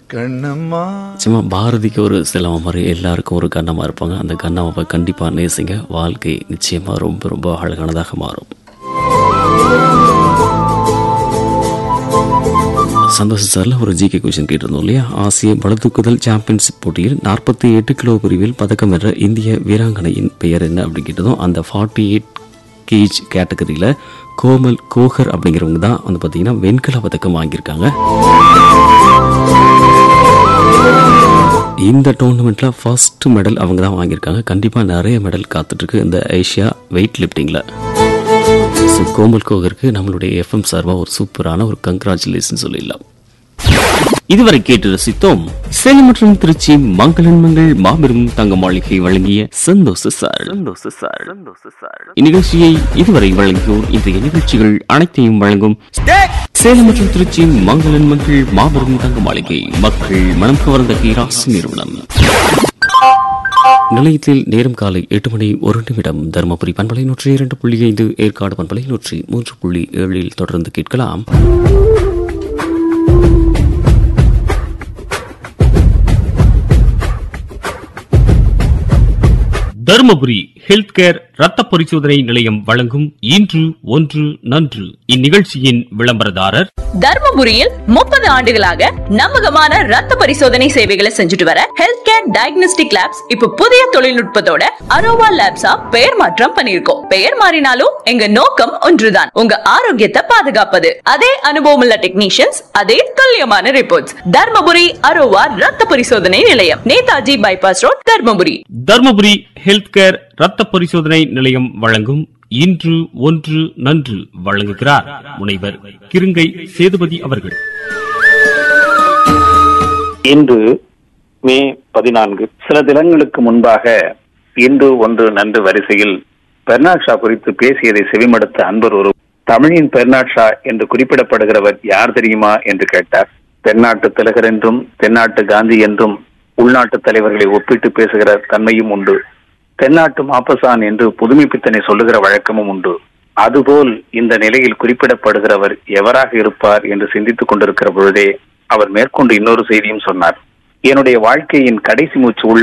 கண்ணம்மா சும்மா பாரதிக்கு ஒரு சிலவ மாதிரி எல்லாருக்கும் ஒரு கண்ணமாக இருப்பாங்க அந்த கண்ணம்மாவை கண்டிப்பாக நேசிங்க வாழ்க்கை நிச்சயமாக ரொம்ப ரொம்ப அழகானதாக மாறும் சந்தோஷ் சாரில் ஒரு ஜிகே கொஷின் கேட்டிருந்தோம் இல்லையா ஆசிய பளுதூக்குதல் சாம்பியன்ஷிப் போட்டியில் நாற்பத்தி எட்டு கிலோ பிரிவில் பதக்கம் வென்ற இந்திய வீராங்கனையின் பெயர் என்ன அப்படின்னு கேட்டதும் அந்த ஃபார்ட்டி எயிட் கேஜ் கேட்டகரியில் கோமல் கோகர் அப்படிங்கிறவங்க தான் வந்து பார்த்தீங்கன்னா வெண்கல பதக்கம் வாங்கியிருக்காங்க இந்த டோர்னமெண்ட்ல ஃபர்ஸ்ட் மெடல் அவங்க தான் வாங்கியிருக்காங்க கண்டிப்பா நிறைய மெடல் காத்துட்டு இருக்கு இந்த ஏஷியா வெயிட் லிஃப்டிங்ல ஸோ கோமல் கோகருக்கு நம்மளுடைய எஃப்எம் சார்பா ஒரு சூப்பரான ஒரு கங்க்ராச்சுலேஷன் சொல்லிடலாம் இதுவரை கேட்டு ரசித்தோம் சேலம் மற்றும் திருச்சி மங்களன் மங்கள் மாபெரும் தங்க மாளிகை வழங்கிய சந்தோஷ சார் சந்தோஷ சார் சந்தோஷ சார் இந்நிகழ்ச்சியை இதுவரை வழங்கியோர் இன்றைய நிகழ்ச்சிகள் அனைத்தையும் வழங்கும் சேலம் மற்றும் திருச்சி மங்களன் மங்கள் மாபெரும் தங்க மாளிகை மக்கள் மனம் கவர்ந்த கீராசு நிறுவனம் நிலையத்தில் நேரம் காலை எட்டு மணி ஒரு நிமிடம் தருமபுரி பண்பலை நூற்றி இரண்டு புள்ளி ஐந்து ஏற்காடு பண்பலை நூற்றி மூன்று புள்ளி ஏழில் தொடர்ந்து கேட்கலாம் தருமபுரி ஹெல்த் கேர் ரத்த பரிசோதனை நிலையம் வழங்கும் இன்று ஒன்று நன்று இந்நிகழ்ச்சியின் விளம்பரதாரர் தர்மபுரியில் முப்பது ஆண்டுகளாக நம்பகமான ரத்த பரிசோதனை சேவைகளை செஞ்சுட்டு வர ஹெல்த் கேர் டயக்னோஸ்டிக் லேப்ஸ் இப்ப புதிய தொழில்நுட்பத்தோட அரோவா லேப்ஸா பெயர் மாற்றம் பண்ணிருக்கோம் பெயர் மாறினாலும் எங்க நோக்கம் ஒன்றுதான் உங்க ஆரோக்கியத்தை பாதுகாப்பது அதே அனுபவம் உள்ள டெக்னீஷியன்ஸ் அதே துல்லியமான ரிப்போர்ட்ஸ் தர்மபுரி அரோவா ரத்த பரிசோதனை நிலையம் Netaji bypass road Dharmapuri Dharmapuri health care ரத்த பரிசோதனை நிலையம் வழங்கும் இன்று ஒன்று நன்று வழங்குகிறார் முனைவர் கிருங்கை சேதுபதி அவர்கள் இன்று மே பதினான்கு சில தினங்களுக்கு முன்பாக இன்று ஒன்று நன்று வரிசையில் பெர்னாட் ஷா குறித்து பேசியதை செவிமடுத்த அன்பர் ஒரு தமிழின் பெர்னாட் ஷா என்று குறிப்பிடப்படுகிறவர் யார் தெரியுமா என்று கேட்டார் தென்னாட்டு திலகர் என்றும் தென்னாட்டு காந்தி என்றும் உள்நாட்டு தலைவர்களை ஒப்பிட்டு பேசுகிற தன்மையும் உண்டு தென்னாட்டு மாப்பசான் என்று புதுமைப்பித்தனை சொல்லுகிற வழக்கமும் உண்டு அதுபோல் இந்த நிலையில் குறிப்பிடப்படுகிறவர் எவராக இருப்பார் என்று சிந்தித்துக் கொண்டிருக்கிற பொழுதே அவர் மேற்கொண்டு இன்னொரு செய்தியும் சொன்னார் என்னுடைய வாழ்க்கையின் கடைசி மூச்சு உள்ள